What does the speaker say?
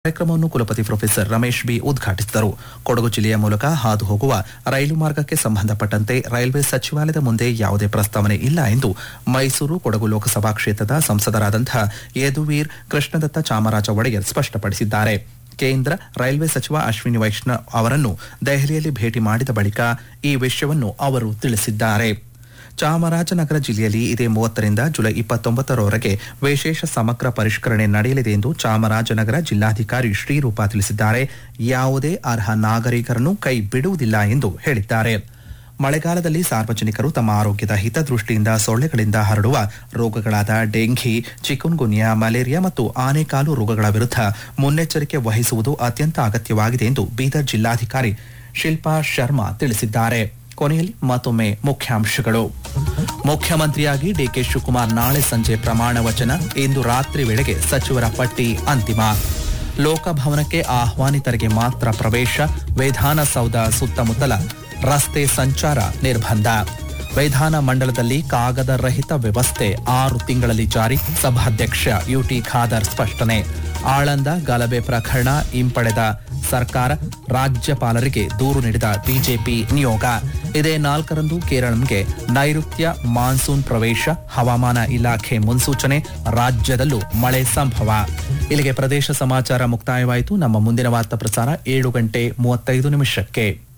ಕಾರ್ಯಕ್ರಮವನ್ನು ಕುಲಪತಿ professor Ramesh B ಉದ್ಘಾಟಿಸಿದರು ಕೊಡಗು ಜಿಲ್ಲೆಯ ಮೂಲಕ ಹಾದು ಹೋಗುವ ರೈಲು ಮಾರ್ಗಕ್ಕೆ ಸಂಬಂಧಪಟ್ಟಂತೆ ರೈಲ್ವೆ ಸಚಿವಾಲಯದ ಮುಂದೆ ಯಾವುದೇ ಪ್ರಸ್ತಾವನೆ ಇಲ್ಲ ಎಂದು ಮೈಸೂರು ಕೊಡಗು ಲೋಕಸಭಾ ಕ್ಷೇತ್ರದ ಸಂಸದರಾದಂತಹ ಯದುವೀರ್ ಕೃಷ್ಣದತ್ತ ಚಾಮರಾಜ ಒಡೆಯರ್ ಸ್ಪಷ್ಟಪಡಿಸಿದ್ದಾರೆ ಕೇಂದ್ರ ರೈಲ್ವೆ ಸಚಿವ ಅಶ್ವಿನಿ ವೈಷ್ಣವ್ ಅವರನ್ನು ದೆಹಲಿಯಲ್ಲಿ ಭೇಟಿ ಮಾಡಿದ ಬಳಿಕ ಈ ವಿಷಯವನ್ನು ಅವರು ತಿಳಿಸಿದ್ದಾರೆ ಚಾಮರಾಜನಗರ ಜಿಲ್ಲೆಯಲ್ಲಿ ಇದೇ ಮೂವತ್ತರಿಂದ ಜುಲೈ ಇಪ್ಪತ್ತೊಂಬತ್ತರವರೆಗೆ ವಿಶೇಷ ಸಮಗ್ರ ಪರಿಷ್ಕರಣೆ ನಡೆಯಲಿದೆ ಎಂದು ಚಾಮರಾಜನಗರ ಜಿಲ್ಲಾಧಿಕಾರಿ ಶ್ರೀರೂಪ ತಿಳಿಸಿದ್ದಾರೆ ಯಾವುದೇ ಅರ್ಹ ನಾಗರಿಕರನ್ನು ಕೈ ಬಿಡುವುದಿಲ್ಲ ಎಂದು ಹೇಳಿದ್ದಾರೆ ಮಳೆಗಾಲದಲ್ಲಿ ಸಾರ್ವಜನಿಕರು ತಮ್ಮ ಆರೋಗ್ಯದ ಹಿತದೃಷ್ಟಿಯಿಂದ ಸೊಳ್ಳೆಗಳಿಂದ ಹರಡುವ ರೋಗಗಳಾದ ಡೆಂಘಿ ಚಿಕುನ್ಗುನ್ಯಾ ಮಲೇರಿಯಾ ಮತ್ತು ಆನೆಕಾಲು ರೋಗಗಳ ವಿರುದ್ಧ ಮುನ್ನೆಚ್ಚರಿಕೆ ವಹಿಸುವುದು ಅತ್ಯಂತ ಅಗತ್ಯವಾಗಿದೆ ಎಂದು ಬೀದರ್ ಜಿಲ್ಲಾಧಿಕಾರಿ ಶಿಲ್ಪಾ ಶರ್ಮಾ ತಿಳಿಸಿದ್ದಾರೆ ಕೊನೆಯಲ್ಲಿ ಮತ್ತೊಮ್ಮೆ ಮುಖ್ಯಾಂಶಗಳು ಮುಖ್ಯಮಂತ್ರಿಯಾಗಿ ಡಿಕೆ ಶಿವಕುಮಾರ್ ನಾಳೆ ಸಂಜೆ ಪ್ರಮಾಣ ವಚನ ಇಂದು ರಾತ್ರಿ ವೇಳೆಗೆ ಸಚಿವರ ಪಟ್ಟಿ ಅಂತಿಮ ಲೋಕಭವನಕ್ಕೆ ಆಹ್ವಾನಿತರಿಗೆ ಮಾತ್ರ ಪ್ರವೇಶ ವಿಧಾನಸೌಧ ಸುತ್ತಮುತ್ತಲ ರಸ್ತೆ ಸಂಚಾರ ನಿರ್ಬಂಧ ವಿಧಾನ ಮಂಡಲದಲ್ಲಿ ಕಾಗದ ರಹಿತ ವ್ಯವಸ್ಥೆ ಆರು ತಿಂಗಳಲ್ಲಿ ಜಾರಿ ಸಭಾಧ್ಯಕ್ಷ ಯುಟಿ ಖಾದರ್ ಸ್ಪಷ್ಟನೆ ಆಳಂದ ಗಲಭೆ ಪ್ರಕರಣ ಹಿಂಪಡೆದ ಸರ್ಕಾರ ರಾಜ್ಯಪಾಲರಿಗೆ ದೂರು ನೀಡಿದ ಬಿಜೆಪಿ ನಿಯೋಗ ಇದೇ ನಾಲ್ಕರಂದು ಕೇರಳಂಗೆ ನೈಋತ್ಯ ಮಾನ್ಸೂನ್ ಪ್ರವೇಶ ಹವಾಮಾನ ಇಲಾಖೆ ಮುನ್ಸೂಚನೆ ರಾಜ್ಯದಲ್ಲೂ ಮಳೆ ಸಂಭವ ಇಲ್ಲಿಗೆ ಪ್ರದೇಶ ಸಮಾಚಾರ ಮುಕ್ತಾಯವಾಯಿತು ನಮ್ಮ ಮುಂದಿನ ವಾರ್ತಾ ಪ್ರಸಾರ ಏಳು ಗಂಟೆ ಮೂವತ್ತೈದು ನಿಮಿಷಕ್ಕೆ